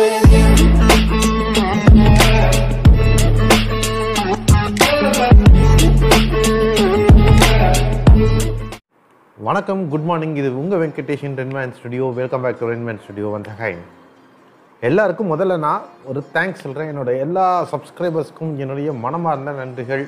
with you. வணக்கம் good morning இது உங்கள் Venkateshan Renman studio welcome back to Renman studio வந்து ஹை எல்லாருக்கும் முதல்ல நான் ஒரு தேங்க்ஸ் சொல்கிறேன் என்னோட எல்லா சப்ஸ்கிரைபர்ஸ்க்கும் என்னுடைய மனமார்ந்த நன்றிகள்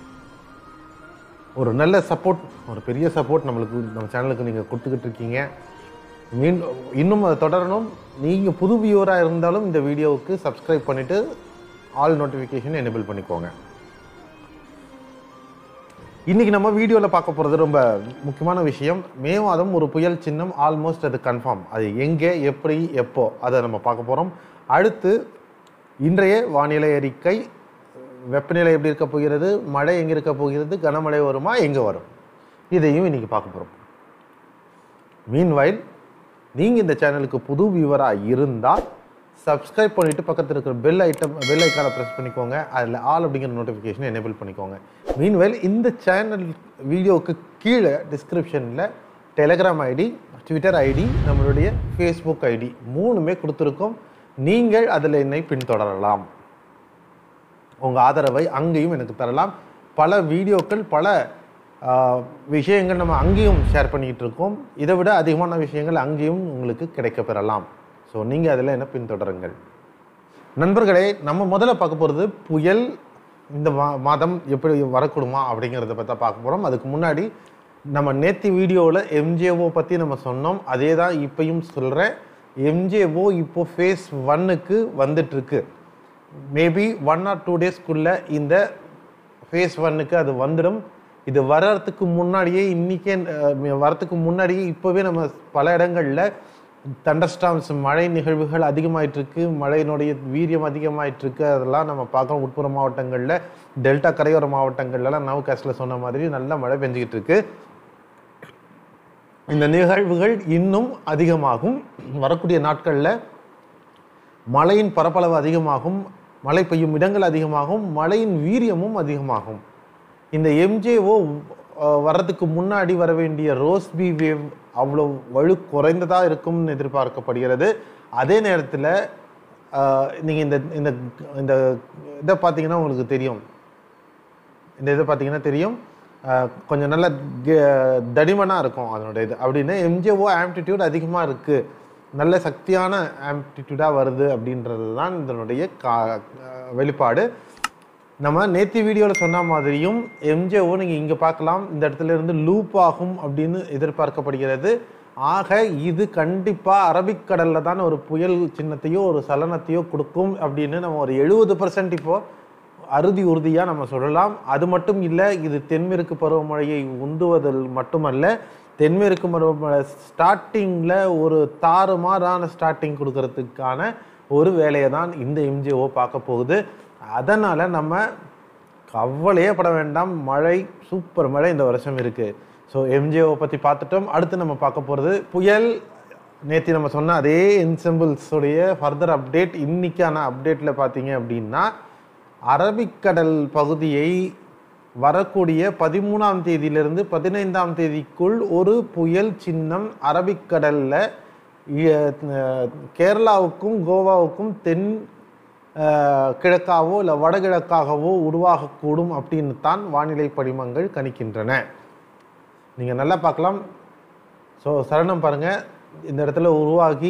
ஒரு நல்ல சப்போர்ட் ஒரு பெரிய சப்போர்ட் நம்மளுக்கு நம்ம சேனலுக்கு நீங்கள் கொடுத்துக்கிட்டு இருக்கீங்க மீண்டும் இன்னும் அதை தொடரணும் நீங்கள் புது வியூவராக இருந்தாலும் இந்த வீடியோவுக்கு சப்ஸ்கிரைப் பண்ணிவிட்டு ஆல் நோட்டிஃபிகேஷன் எனேபிள் பண்ணிக்கோங்க இன்னைக்கு நம்ம வீடியோவில் பார்க்க போகிறது ரொம்ப முக்கியமான விஷயம் மே மாதம் ஒரு புயல் சின்னம் ஆல்மோஸ்ட் அது கன்ஃபார்ம் அது எங்கே எப்படி எப்போ அதை நம்ம பார்க்க போகிறோம் அடுத்து இன்றைய வானிலை அறிக்கை வெப்பநிலை எப்படி இருக்க போகிறது மழை எங்கே இருக்க போகிறது கனமழை வருமா எங்கே வரும் இதையும் இன்னைக்கு பார்க்க போகிறோம் மீன்வைல் நீங்கள் இந்த சேனலுக்கு புது வியூவராக இருந்தால் சப்ஸ்கிரைப் பண்ணிவிட்டு பக்கத்தில் இருக்கிற பெல் ஐட்டம் பெல் ஐக்கானை ப்ரெஸ் பண்ணிக்கோங்க அதில் ஆல் அப்படிங்கிற நோட்டிஃபிகேஷனை எனேபிள் பண்ணிக்கோங்க மீன்வைல் இந்த சேனல் வீடியோவுக்கு கீழே டிஸ்கிரிப்ஷனில் டெலகிராம் ஐடி ட்விட்டர் ஐடி நம்மளுடைய ஃபேஸ்புக் ஐடி மூணுமே கொடுத்துருக்கோம் நீங்கள் அதில் என்னை பின்தொடரலாம் உங்கள் ஆதரவை அங்கேயும் எனக்கு தரலாம் பல வீடியோக்கள் பல ஆஹ், விஷயங்கள் நம்ம அங்கேயும் ஷேர் பண்ணிக்கிட்டு இருக்கோம் இதை விட அதிகமான விஷயங்கள் அங்கேயும் உங்களுக்கு கிடைக்க பெறலாம் ஸோ நீங்கள் அதில் என்ன பின்தொடருங்கள் நண்பர்களே நம்ம முதல்ல பார்க்க போகிறது புயல் இந்த மா மாதம் எப்படி வரக்கூடுமா அப்படிங்கிறத பற்றி தான் பார்க்க போகிறோம் அதுக்கு முன்னாடி நம்ம நேத்தி வீடியோவில் எம்ஜேஓ பற்றி நம்ம சொன்னோம் அதே தான் இப்பயும் சொல்கிறேன் எம்ஜேஓ இப்போ ஃபேஸ் ஒன்னுக்கு வந்துட்டுருக்கு மேபி ஒன் ஆர் டூ டேஸ்க்குள்ளே இந்த ஃபேஸ் ஒன்னுக்கு அது வந்துடும் இது வர்றதுக்கு முன்னாடியே இன்றைக்கே வரத்துக்கு முன்னாடியே இப்போவே நம்ம பல இடங்களில் தண்டர்ஸ்டாம்ஸ் மழை நிகழ்வுகள் அதிகமாயிட்டு இருக்கு மழையினுடைய வீரியம் அதிகமாயிட்டு இருக்கு அதெல்லாம் நம்ம பார்க்குறோம் உட்புற மாவட்டங்களில் டெல்டா கரையோர மாவட்டங்கள்லாம் நவகாஸ்டில் சொன்ன மாதிரி நல்ல மழை பெஞ்சிக்கிட்டு இருக்கு இந்த நிகழ்வுகள் இன்னும் அதிகமாகும் வரக்கூடிய நாட்களில் மழையின் பரப்பளவு அதிகமாகும் மழை பெய்யும் இடங்கள் அதிகமாகும் மழையின் வீரியமும் அதிகமாகும் இந்த எம்ஜேஓ வர்றதுக்கு முன்னாடி வர வேண்டிய ரோஸ்பி வேவ் அவ்வளோ வலு குறைந்ததா இருக்கும்னு எதிர்பார்க்கப்படுகிறது அதே நேரத்தில் நீங்கள் இந்த இந்த இந்த இதை பார்த்தீங்கன்னா உங்களுக்கு தெரியும் இந்த இதை பார்த்தீங்கன்னா தெரியும் அஹ், கொஞ்சம் நல்ல தடிமனாக இருக்கும் அதனோட இது அப்படின்னு எம்ஜேஓ ஆம்ப்ளிடியூட் அதிகமாக இருக்குது நல்ல சக்தியான ஆம்ப்ளிடியூடாக வருது அப்படின்றது தான் இதனுடைய கா அஹ், வெளிப்பாடு நம்ம நேத்தி வீடியோவில் சொன்ன மாதிரியும் எம்ஜேஓ நீங்கள் இங்கே பார்க்கலாம் இந்த இடத்துல இருந்து லூப் ஆகும் அப்படின்னு எதிர்பார்க்கப்படுகிறது ஆக இது கண்டிப்பாக அரபிக்கடலில் தான் ஒரு புயல் சின்னத்தையோ ஒரு சலனத்தையோ கொடுக்கும் அப்படின்னு நம்ம ஒரு எழுபது பர்சன்ட் இப்போ அறுதி உறுதியாக நம்ம சொல்லலாம் அது மட்டும் இல்லை இது தென்மேற்கு பருவமழையை உந்துவதில் மட்டுமல்ல தென்மேற்கு பருவமழை ஸ்டார்டிங்கில் ஒரு தாறுமாறான ஸ்டார்டிங் கொடுக்கறதுக்கான ஒரு வேலையை தான் இந்த எம்ஜிஓ பார்க்க போகுது அதனால் நம்ம கவலையே பட வேண்டாம் மழை சூப்பர் மழை இந்த வருஷம் இருக்குது ஸோ எம்ஜிஓ பற்றி பார்த்துட்டோம் அடுத்து நம்ம பார்க்க போகிறது புயல் நேற்று நம்ம சொன்ன அதே என்செம்பிள்ஸுடைய ஃபர்தர் அப்டேட் இன்னைக்கான அப்டேட்டில் பார்த்தீங்க அப்படின்னா அரபிக்கடல் பகுதியை வரக்கூடிய பதிமூணாம் தேதியிலிருந்து பதினைந்தாம் தேதிக்குள் ஒரு புயல் சின்னம் அரபிக்கடலில் கேரளாவுக்கும் கோவாவுக்கும் தென் அஹ், கிழக்காவோ இல்லை வடகிழக்காகவோ உருவாகக்கூடும் அப்படின்னு தான் வானிலை படிமங்கள் கணிக்கின்றன நீங்கள் நல்லா பார்க்கலாம் ஸோ சரணம் பாருங்க இந்த இடத்துல உருவாகி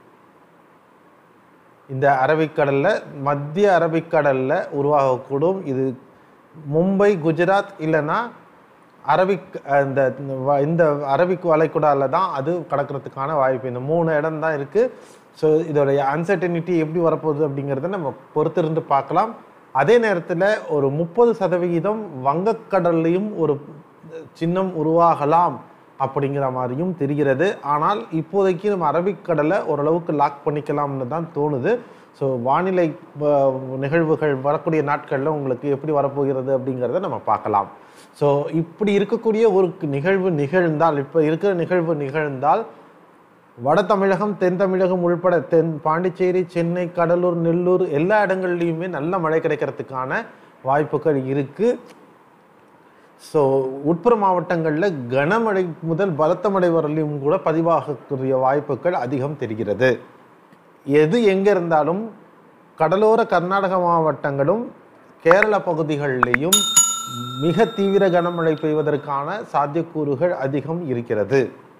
இந்த அரபிக்கடலில் மத்திய அரபிக்கடலில் உருவாகக்கூடும் இது மும்பை குஜராத் இல்லைன்னா அரபிக் இந்த வ- இந்த அரபிக் வளைகுடாவில் தான் அது கடக்கிறதுக்கான வாய்ப்பு இந்த மூணு இடம் தான் இருக்குது ஸோ இதோடைய அன்சர்டனிட்டி எப்படி வரப்போகுது அப்படிங்கிறத நம்ம பொறுத்திருந்து பார்க்கலாம் அதே நேரத்தில் ஒரு முப்பது சதவிகிதம் வங்கக்கடல்லையும் ஒரு சின்னம் உருவாகலாம் அப்படிங்கிற மாதிரியும் தெரிகிறது ஆனால் இப்போதைக்கு நம்ம அரபிக்கடலை ஓரளவுக்கு லாக் பண்ணிக்கலாம்னு தான் தோணுது ஸோ வானிலை அஹ், நிகழ்வுகள் வரக்கூடிய நாட்களில் உங்களுக்கு எப்படி வரப்போகிறது அப்படிங்கிறத நம்ம பார்க்கலாம் ஸோ இப்படி இருக்கக்கூடிய ஒரு நிகழ்வு நிகழ்ந்தால் இப்போ இருக்கிற நிகழ்வு நிகழ்ந்தால் வட தமிழகம் தென் தமிழகம் உள்பட தென் பாண்டிச்சேரி சென்னை கடலூர் நெல்லூர் எல்லா இடங்கள்லையுமே நல்ல மழை கிடைக்கிறதுக்கான வாய்ப்புகள் இருக்கு ஸோ உட்புற மாவட்டங்களில் கனமழை முதல் பலத்த மழை வரலையும் கூட பதிவாகக்கூடிய வாய்ப்புகள் அதிகம் தெரிகிறது எது எங்கே இருந்தாலும் கடலோர கர்நாடக மாவட்டங்களும் கேரள பகுதிகளிலேயும் மிக தீவிர கனமழை பெய்வதற்கான சாத்தியக்கூறுகள் அதிகம் இருக்கிறது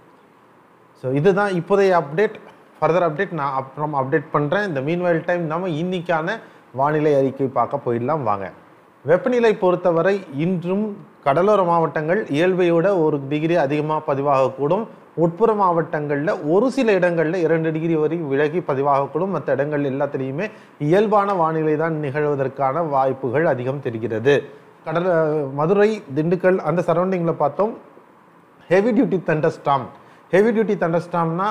ஸோ இதுதான் இப்போதைய அப்டேட் ஃபர்தர் அப்டேட் நான் அப்புறம் அப்டேட் பண்ணுறேன் இந்த மீன்வெல் டைம் நம்ம இன்னைக்கான வானிலை அறிக்கை பார்க்க போயிடலாம் வாங்க வெப்பநிலை பொறுத்தவரை இன்றும் கடலோர மாவட்டங்கள் இயல்பையோட ஒரு டிகிரி அதிகமாக பதிவாகக்கூடும் உட்புற மாவட்டங்களில் ஒரு சில இடங்களில் இரண்டு டிகிரி வரை விலகி பதிவாகக்கூடும் மற்ற இடங்கள் எல்லாத்துலேயுமே இயல்பான வானிலை தான் நிகழ்வதற்கான வாய்ப்புகள் அதிகம் தெரிகிறது கடல் மதுரை திண்டுக்கல் அந்த சரௌண்டிங்கில் பார்த்தோம் heavy duty thunderstorm heavy duty தண்டர்ஸ்டாம்னா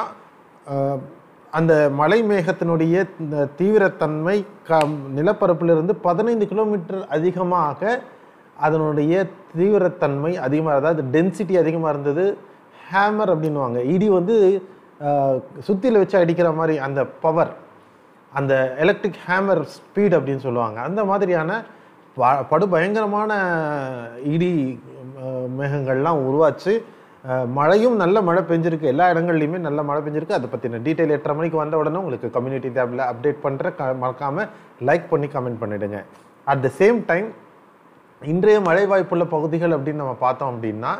அந்த மலை மேகத்தினுடைய இந்த தீவிரத்தன்மை க நிலப்பரப்பிலிருந்து பதினைந்து கிலோமீட்டர் அதிகமாக அதனுடைய தீவிரத்தன்மை அதிகமாக அதாவது டென்சிட்டி அதிகமாக இருந்தது ஹேமர் அப்படின்னுவாங்க இடி வந்து சுத்தியில் வச்சு அடிக்கிற மாதிரி அந்த பவர் அந்த எலக்ட்ரிக் ஹேமர் ஸ்பீட் அப்படின்னு சொல்லுவாங்க அந்த மாதிரியான ப- படு பயங்கரமான இடி அஹ், மேகங்கள்லாம் உருவாச்சு அஹ், மழையும் நல்ல மழை பெஞ்சிருக்கு எல்லா இடங்கள்லையுமே நல்ல மழை பெஞ்சிருக்கு அதை பற்றின டீட்டெயில் எட்டரை மணிக்கு வந்த உடனே உங்களுக்கு கம்யூனிட்டி டேப்பில் அப்டேட் பண்ணுற க மறக்காமல் லைக் பண்ணி கமெண்ட் பண்ணிடுங்க அட் த சேம் டைம் இன்றைய மழை வாய்ப்புள்ள பகுதிகள் அப்படின்னு நம்ம பார்த்தோம் அப்படின்னா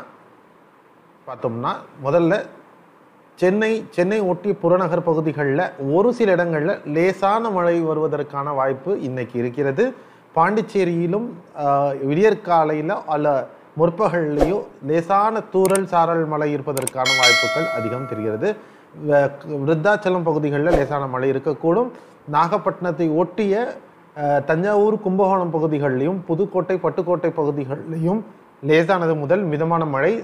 பார்த்தோம்னா முதல்ல சென்னை சென்னை ஒட்டிய புறநகர் பகுதிகளில் ஒரு சில இடங்களில் லேசான மழை வருவதற்கான வாய்ப்பு இன்னைக்கு இருக்கிறது பாண்டிச்சேரியிலும் ஆஹ், விடியற்காலையில் அல்ல முற்பகல்லையோ லேசான தூறல் சாரல் மழை இருப்பதற்கான வாய்ப்புகள் அதிகம் தெரிகிறது வ- விருத்தாச்சலம் பகுதிகளில் லேசான மழை இருக்கக்கூடும் நாகப்பட்டினத்தை ஒட்டிய ஆஹ், தஞ்சாவூர் கும்பகோணம் பகுதிகளிலையும் புதுக்கோட்டை பட்டுக்கோட்டை பகுதிகளிலையும் லேசானது முதல் மிதமான மழை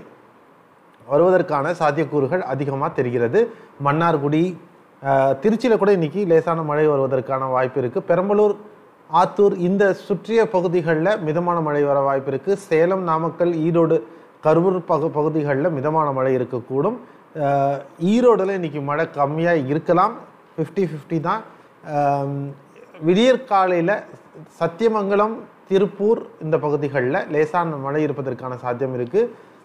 வருவதற்கான சாத்தியக்கூறுகள் அதிகமாக தெரிகிறது மன்னார்குடி அஹ், திருச்சியில கூட இன்னைக்கு லேசான மழை வருவதற்கான வாய்ப்பு இருக்கு பெரம்பலூர் ஆத்தூர் இந்த சுற்றிய பகுதிகளில் மிதமான மழை வர வாய்ப்பு இருக்கு சேலம் நாமக்கல் ஈரோடு கரூர் பகு பகுதிகளில் மிதமான மழை இருக்கக்கூடும் அஹ், ஈரோடுல இன்னைக்கு மழை கம்மியாக இருக்கலாம் ஃபிஃப்டி ஃபிஃப்டி தான் அஹ், விடியற்காலையில் சத்தியமங்கலம் திருப்பூர் இந்த பகுதிகளில் லேசான மழை இருப்பதற்கான சாத்தியம் இருக்கு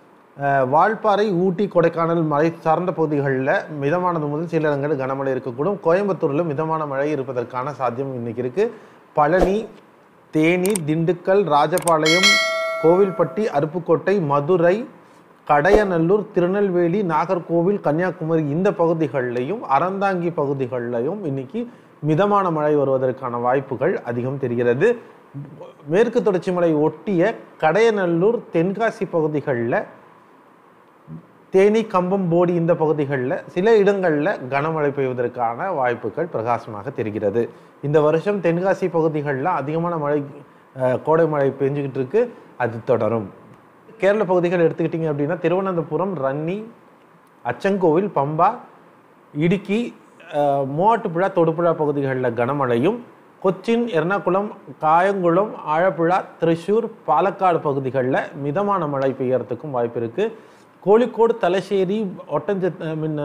அஹ் வால்பாறை ஊட்டி கொடைக்கானல் மலை சார்ந்த பகுதிகளில் மிதமானது முதல் சில இடங்களில் கனமழை இருக்கக்கூடும் கோயம்புத்தூரில் மிதமான மழை இருப்பதற்கான சாத்தியம் இன்னைக்கு இருக்கு பழனி தேனி திண்டுக்கல் ராஜபாளையம் கோவில்பட்டி அருப்புக்கோட்டை மதுரை கடையநல்லூர் திருநெல்வேலி நாகர்கோவில் கன்னியாகுமரி இந்த பகுதிகளிலையும் அறந்தாங்கி பகுதிகளிலையும் இன்னைக்கு மிதமான மழை வருவதற்கான வாய்ப்புகள் அதிகம் தெரிகிறது மேற்கு தொடர்ச்சி மலை ஒட்டிய கடையநல்லூர் தென்காசி பகுதிகளில் தேனி கம்பம் போடி இந்த பகுதிகளில் சில இடங்களில் கனமழை பெய்வதற்கான வாய்ப்புகள் பிரகாசமாக தெரிகிறது இந்த வருஷம் தென்காசி பகுதிகளில் அதிகமான மழை அஹ், கோடை மழை பெஞ்சுக்கிட்டு இருக்கு அது தொடரும் கேரள பகுதிகள் எடுத்துக்கிட்டிங்க அப்படின்னா திருவனந்தபுரம் ரன்னி அச்சங்கோவில் பம்பா இடுக்கி அஹ், மூவாட்டுப்புழா தொடுபுழா பகுதிகளில் கனமழையும் கொச்சின் எர்ணாகுளம் காயங்குளம் ஆழப்புழா திருச்சூர் பாலக்காடு பகுதிகளில் மிதமான மழை பெய்யறதுக்கும் வாய்ப்பு இருக்கு கோழிக்கோடு தலശ്ശേരി ஒட்டஞ்சத் மீன்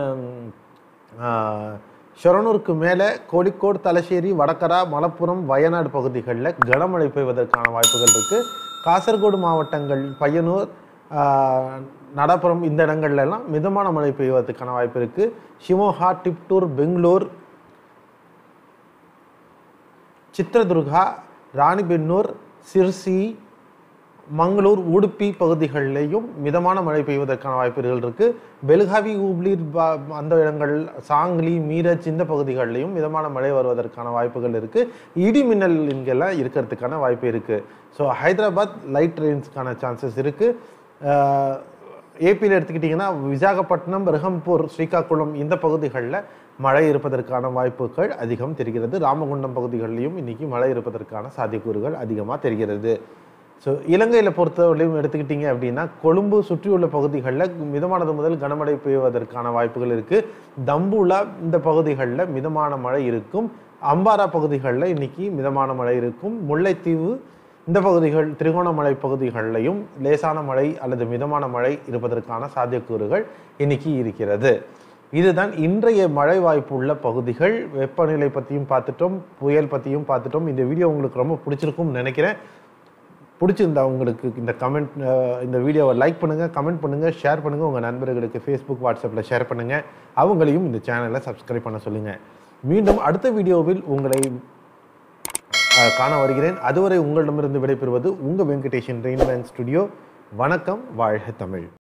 ஷொரனூருக்கு மேலே கோழிக்கோடு தலശ്ശേരി வடகரா மலப்புரம் வயநாடு பகுதிகளில் கனமழை பெய்வதற்கான வாய்ப்புகள் இருக்கு காசர்கோடு மாவட்டங்கள் பையனூர் ஆஹ், நடாபுரம் இந்த இடங்கள்ல எல்லாம் மிதமான மழை பெய்வதற்கான வாய்ப்பு இருக்கு ஷிமோகா டிப்டூர் பெங்களூர் ಚಿತ್ರದುರ್ಗ ರಾಣಿಬೆನ್ನೂರ್ சிர்சி மங்களூர் உடுப்பி பகுதிகளிலேயும் மிதமான மழை பெய்வதற்கான வாய்ப்புகள் இருக்கு பெல்காவி ஹூப்ளி ப- அந்த இடங்கள் சாங்லி மீரஜ் இந்த பகுதிகளிலையும் மிதமான மழை வருவதற்கான வாய்ப்புகள் இருக்கு இடி மின்னல் இங்கெல்லாம் இருக்கிறதுக்கான வாய்ப்பு இருக்கு ஸோ ஹைதராபாத் லைட் ரெயின்ஸ்க்கான சான்சஸ் இருக்கு ஏபியில் எடுத்துக்கிட்டிங்கன்னா விசாகப்பட்டினம் ரிஹம்பூர் ஸ்ரீகாக்குளம் இந்த பகுதிகளில் மழை இருப்பதற்கான வாய்ப்புகள் அதிகம் தெரிகிறது ராமகுண்டம் பகுதிகளிலையும் இன்னைக்கு மழை இருப்பதற்கான சாத்தியக்கூறுகள் அதிகமாக தெரிகிறது ஸோ இலங்கையில் பொறுத்தவரையிலும் எடுத்துக்கிட்டிங்க அப்படின்னா கொழும்பு சுற்றியுள்ள பகுதிகளில் மிதமானது முதல் கனமழை பெய்வதற்கான வாய்ப்புகள் இருக்குது தம்புலா இந்த பகுதிகளில் மிதமான மழை இருக்கும் அம்பாரா பகுதிகளில் இன்னைக்கு மிதமான மழை இருக்கும் முல்லைத்தீவு இந்த பகுதிகள் திருகோணமலை பகுதிகளிலையும் லேசான மழை அல்லது மிதமான மழை இருப்பதற்கான சாத்தியக்கூறுகள் இன்னைக்கு இருக்கிறது இதுதான் இன்றைய மழை வாய்ப்பு உள்ள பகுதிகள் வெப்பநிலை பற்றியும் பார்த்துட்டோம் புயல் பற்றியும் பார்த்துட்டோம் இந்த வீடியோ உங்களுக்கு ரொம்ப பிடிச்சிருக்கும்னு நினைக்கிறேன் பிடிச்சிருந்தா உங்களுக்கு இந்த கமெண்ட் இந்த வீடியோவை லைக் பண்ணுங்கள் கமெண்ட் பண்ணுங்கள் ஷேர் பண்ணுங்கள் உங்கள் நண்பர்களுக்கு ஃபேஸ்புக் வாட்ஸ்அப்பில் ஷேர் பண்ணுங்கள் அவங்களையும் இந்த சேனலை சப்ஸ்கிரைப் பண்ண சொல்லுங்கள் மீண்டும் அடுத்த வீடியோவில் உங்களை அஹ், காண வருகிறேன் அதுவரை உங்களிடமிருந்து விடைபெறுவது உங்கள் வெங்கடேஷன் ரெயின்மேன் ஸ்டுடியோ வணக்கம் வாழ்க தமிழ்